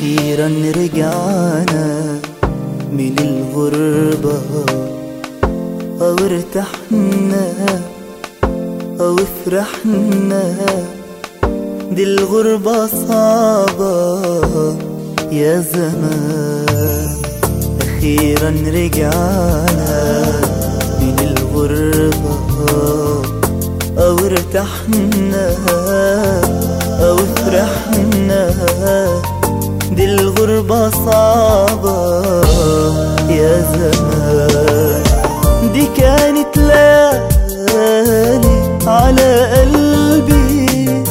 أخيرا رجعنا من الغربة أو ارتحنا أو فرحنا دي الغربة صعبة يا زمان أخيرا رجعنا من الغربة أو ارتحنا أو فرحنا دي الغربة صعبة يا زمان دي كانت ليالي على قلبي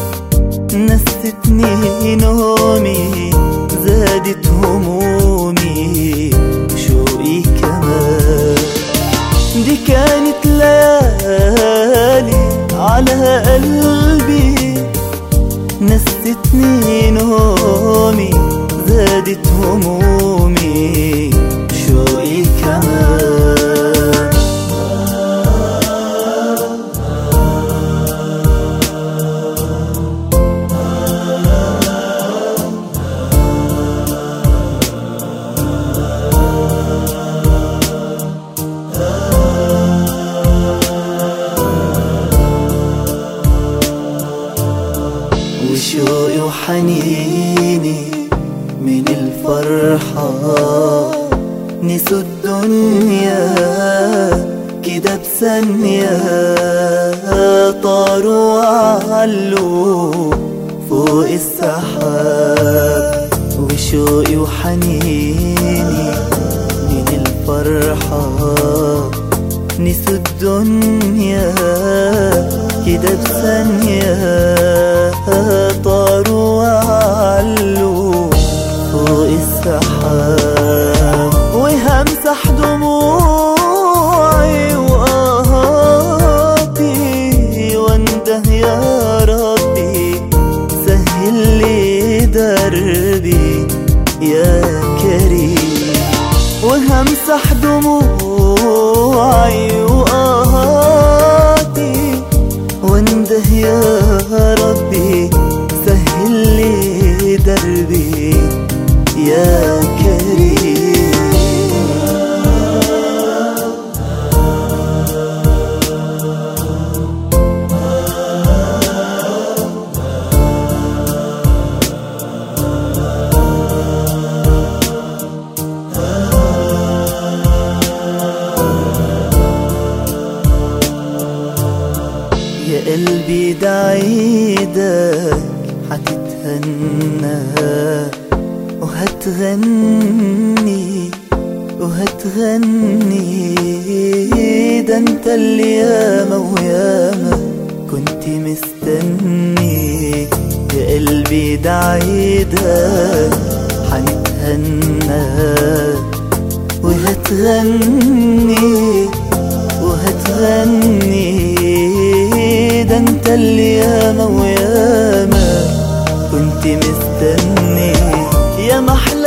نستني نومي زادت همومي شوقي كمان دي كانت ليالي على قلبي نستني نومي زادت همومي شوقي كمان وشوقي وحنيني من الفرحة نسوا الدنيا كده بثانية طاروا وعلوا فوق السحاب وشوقي وحنيني من الفرحة نسوا الدنيا كده بثانية طاروا وعلوا فوق السحاب وهمسح دموعي وآهاتي وانده يا ربي سهل لي دربي يا كريم وهمسح دموعي وآهاتي وانده يا ربي سهل لي دربي يا كريم يا قلبي ده عيدك هتتهنى وهتغني وهتغني ده انت اللي ياما وياما كنت مستني يا قلبي ده عيدك هنتهنى وهتغني وهتغني ده انت اللي ياما وياما كنت مستني يا محلى